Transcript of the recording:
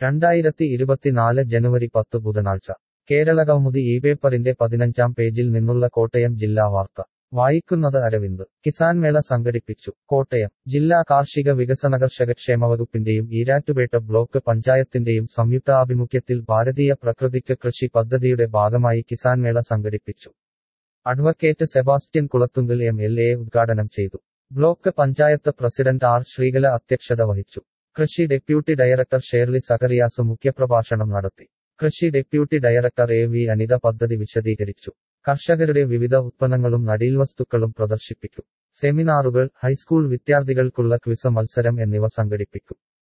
രണ്ടായിരത്തി ഇരുപത്തിനാല് ജനുവരി പത്ത് ബുധനാഴ്ച കേരളകൗമുദി ഈ പേപ്പറിന്റെ പതിനഞ്ചാം പേജിൽ നിന്നുള്ള കോട്ടയം ജില്ലാ വാർത്ത വായിക്കുന്നത് അരവിന്ദ് കിസാൻ മേള സംഘടിപ്പിച്ചു കോട്ടയം ജില്ലാ കാർഷിക വികസന കർഷകക്ഷേമ വകുപ്പിന്റെയും ഈരാറ്റുപേട്ട ബ്ലോക്ക് പഞ്ചായത്തിന്റെയും സംയുക്താഭിമുഖ്യത്തിൽ ഭാരതീയ പ്രകൃതിക്ക് കൃഷി പദ്ധതിയുടെ ഭാഗമായി കിസാൻ മേള സംഘടിപ്പിച്ചു advocate Sebastian Kulathunkal M L A ഉദ്ഘാടനം ചെയ്തു block panchayat president R Sreekala അധ്യക്ഷത വഹിച്ചു കൃഷി ഡെപ്യൂട്ടി ഡയറക്ടർ ഷേർലി സഖറിയാസ് മുഖ്യപ്രഭാഷണം നടത്തി കൃഷി deputy director A V Anitha പദ്ധതി വിശദീകരിച്ചു കർഷകരുടെ വിവിധ ഉത്പന്നങ്ങളും നടീൽവസ്തുക്കളും പ്രദർശിപ്പിക്കും സെമിനാറുകൾ ഹൈസ്കൂൾ വിദ്യാർത്ഥികൾക്കുള്ള ക്വിസ് മത്സരം എന്നിവ സംഘടിപ്പിക്കും